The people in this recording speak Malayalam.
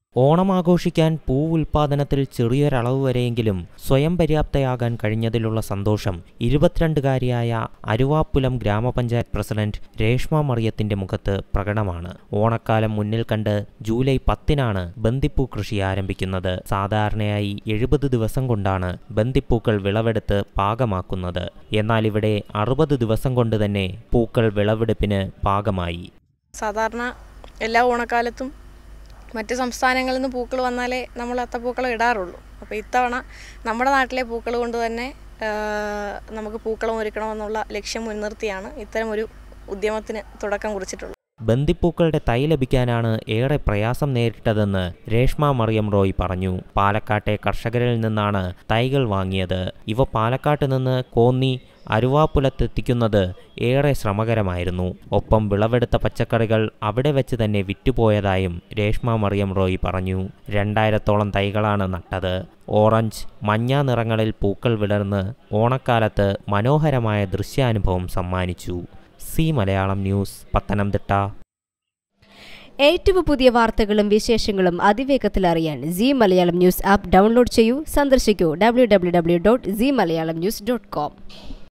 ഓണം ആഘോഷിക്കാൻ പൂവുൽപാദനത്തിൽ ചെറിയൊരളവ് വരെയെങ്കിലും സ്വയം പര്യാപ്തയാകാൻ കഴിഞ്ഞതിലുള്ള സന്തോഷം ഇരുപത്തിരണ്ടുകാരിയായ അരുവാപ്പുലം ഗ്രാമപഞ്ചായത്ത് പ്രസിഡന്റ് രേഷ്മ മറിയത്തിന്റെ മുഖത്ത് പ്രകടമാണ് ഓണക്കാലം മുന്നിൽ കണ്ട് ജൂലൈ പത്തിനാണ് ബന്ദിപ്പൂ കൃഷി ആരംഭിക്കുന്നത് സാധാരണയായി എഴുപത് ദിവസം കൊണ്ടാണ് ബന്ദിപ്പൂക്കൾ വിളവെടുത്ത് പാകമാക്കുന്നത് എന്നാൽ ഇവിടെ അറുപത് ദിവസം കൊണ്ട് തന്നെ പൂക്കൾ വിളവെടുപ്പിന് പാകമായി സാധാരണ എല്ലാ ഓണക്കാലത്തും മറ്റ് സംസ്ഥാനങ്ങളിൽ നിന്ന് പൂക്കൾ വന്നാലേ നമ്മൾ അത്തപ്പൂക്കളം ഇടാറുള്ളൂ അപ്പോൾ ഇത്തവണ നമ്മുടെ നാട്ടിലെ പൂക്കൾ കൊണ്ട് തന്നെ ആ, നമുക്ക് പൂക്കളം ഒരുക്കണമെന്നുള്ള ലക്ഷ്യം മുൻനിർത്തിയാണ് ഇത്തരം ഒരു ഉദ്യമത്തിന് തുടക്കം കുറിച്ചിട്ടുള്ളത് ബന്ദിപ്പൂക്കളുടെ തൈ ലഭിക്കാനാണ് ഏറെ പ്രയാസം നേരിട്ടതെന്ന് രേഷ്മ മറിയം റോയ് പറഞ്ഞു പാലക്കാട്ടെ കർഷകരിൽ നിന്നാണ് തൈകൾ വാങ്ങിയത് ഇവ പാലക്കാട്ട് നിന്ന് കോന്നി അരുവാപ്പുലത്തെത്തിക്കുന്നത് ഏറെ ശ്രമകരമായിരുന്നു ഒപ്പം വിളവെടുത്ത പച്ചക്കറികൾ അവിടെ വെച്ച് തന്നെ വിറ്റുപോയതായും രേഷ്മ മറിയം റോയ് പറഞ്ഞു രണ്ടായിരത്തോളം തൈകളാണ് നട്ടത് ഓറഞ്ച് മഞ്ഞ നിറങ്ങളിൽ പൂക്കൾ വിടർന്ന് ഓണക്കാലത്ത് മനോഹരമായ ദൃശ്യാനുഭവം സമ്മാനിച്ചു സി മലയാളം ന്യൂസ് പത്തനംതിട്ട ഏറ്റവും പുതിയ വാർത്തകളും വിശേഷങ്ങളും അതിവേഗത്തിൽ അറിയാൻ C Malayalam news app download ചെയ്യൂ സന്ദർശിക്കൂ W W W dot C Malayalam news dot com